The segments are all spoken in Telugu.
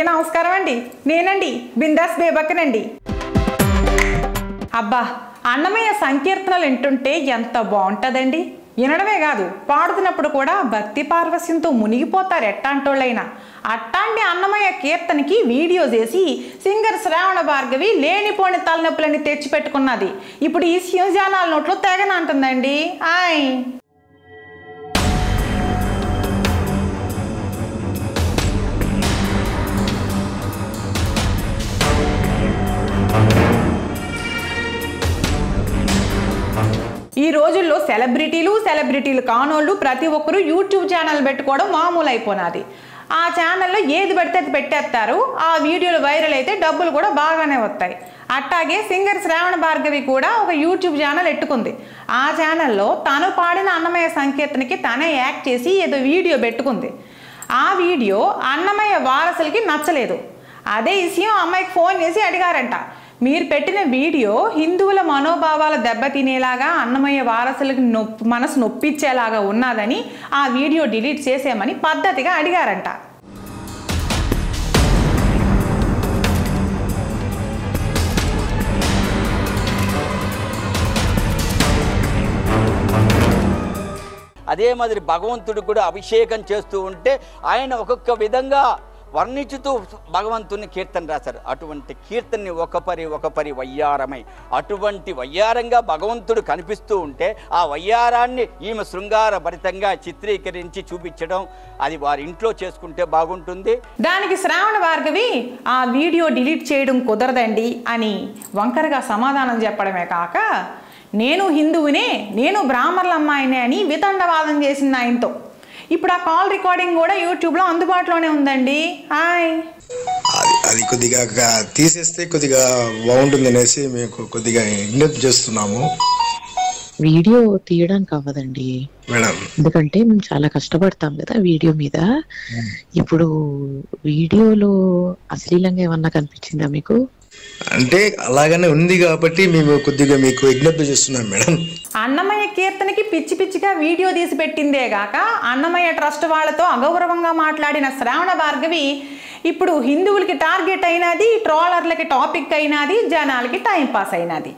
అందరికీ నమస్కారం అండి నేనండి బిందాస్ బేబక్కనండి అబ్బా అన్నమయ్య సంకీర్తనలు వింటుంటే ఎంత బాగుంటుందండి వినడమే కాదు పాడుతున్నప్పుడు కూడా భక్తి పార్వస్యంతో మునిగిపోతారు ఎట్టాంటోళ్ళైనా అట్టాంటి అన్నమయ్య కీర్తనకి వీడియో చేసి సింగర్ శ్రావణ భార్గవి లేనిపోని తలనొప్పులని తెచ్చిపెట్టుకున్నది ఇప్పుడు ఈ శివజానాల నోట్లో తెగనంటుందండి ఆయ్ ఈ రోజుల్లో సెలబ్రిటీలు సెలబ్రిటీలు కానోళ్ళు ప్రతి ఒక్కరూ యూట్యూబ్ ఛానల్ పెట్టుకోవడం మామూలు అయిపోయినది ఆ ఛానల్లో ఏది పెడితే అది పెట్టేస్తారు ఆ వీడియోలు వైరల్ అయితే డబ్బులు కూడా బాగానే వస్తాయి అట్టాగే సింగర్ శ్రావణ భార్గవి కూడా ఒక యూట్యూబ్ ఛానల్ ఎట్టుకుంది ఆ ఛానల్లో తను పాడిన అన్నమయ్య సంకీర్తనకి తనే యాక్ట్ చేసి ఏదో వీడియో పెట్టుకుంది ఆ వీడియో అన్నమయ్య వారసులకి నచ్చలేదు అదే విషయం అమ్మాయికి ఫోన్ చేసి అడిగారంట మీరు పెట్టిన వీడియో హిందువుల మనోభావాల దెబ్బతినేలాగా అన్నమయ్య వారసులకి నొప్పి మనసు నొప్పించేలాగా ఉన్నదని ఆ వీడియో డిలీట్ చేసేయమని పద్ధతిగా అడిగారంట అదే మాదిరి భగవంతుడు కూడా అభిషేకం చేస్తూ ఉంటే ఆయన ఒక్కొక్క విధంగా వర్ణించుతూ భగవంతుని కీర్తన రాశారు అటువంటి కీర్తనని ఒక పరి ఒక పరి వయ్యారమై అటువంటి వయ్యారంగా భగవంతుడు కనిపిస్తూ ఉంటే ఆ వయ్యారాన్ని ఈమె శృంగార భరితంగా చిత్రీకరించి చూపించడం అది వారి ఇంట్లో చేసుకుంటే బాగుంటుంది దానికి శ్రావణ భార్గవి ఆ వీడియో డిలీట్ చేయడం కుదరదండి అని వంకరగా సమాధానం చెప్పడమే కాక నేను హిందువునే నేను బ్రాహ్మణుల అమ్మాయినే అని వితండవాదం చేసింది ఆయనతో ఇప్పుడు ఆ కాల్ రికార్డింగ్ కూడా యూట్యూబ్లో అందుబాటులోనే ఉందండి హాయ్ అది అది కొద్దిగా గా- తీసేస్తే కొద్దిగా బాగుంటుంది అనేసి మీకు కొద్దిగా విజ్ఞప్తి చేస్తున్నాము వీడియో తీయడానికి అవ్వదండి మేడం ఎందుకంటే మేము చాలా కష్టపడతాం కదా వీడియో మీద ఇప్పుడు వీడియోలో అశ్లీలంగా ఏమన్నా కనిపించిందా మీకు అంటే అలాగనే ఉంది కాబట్టి మేము కొద్దిగా మీకు విజ్ఞప్తి చేస్తున్నాం మేడం అన్నమయ్య కీర్తనకి పిచ్చి పిచ్చిగా వీడియో తీసి పెట్టిందే గాక అన్నమయ్య ట్రస్ట్ వాళ్ళతో అగౌరవంగా మాట్లాడిన శ్రావణ భార్గవి ఇప్పుడు హిందువులకి టార్గెట్ అయినది ట్రోలర్లకి టాపిక్ అయినది జనాలకి టైం పాస్ అయినది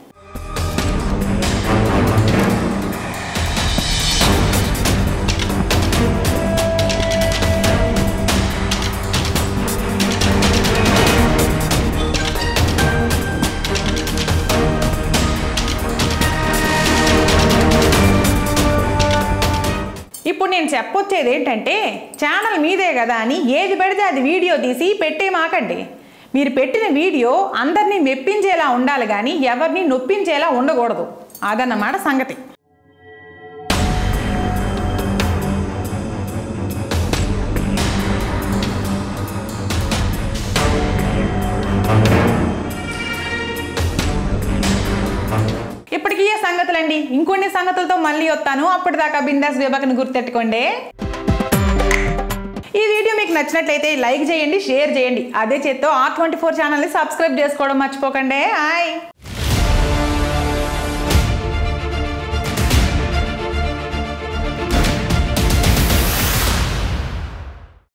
ఇప్పుడు నేను చెప్పొచ్చేది ఏంటంటే ఛానల్ మీదే కదా అని ఏది పెడితే అది వీడియో తీసి పెట్టే మాకండి మీరు పెట్టిన వీడియో అందరినీ మెప్పించేలా ఉండాలి కానీ ఎవరిని నొప్పించేలా ఉండకూడదు అదన్నమాట సంగతి ఇప్పటికీ ఏ సంగతులండి ఇంకొన్ని సంగతులతో మళ్ళీ వస్తాను అప్పటిదాకా బిందాస్ విభాగను గుర్తెట్టుకోండి ఈ వీడియో మీకు నచ్చినట్లయితే లైక్ చేయండి షేర్ చేయండి అదే చేత్తో ఆర్ ట్వంటీ ఫోర్ ఛానల్ని సబ్స్క్రైబ్ చేసుకోవడం మర్చిపోకండి హాయ్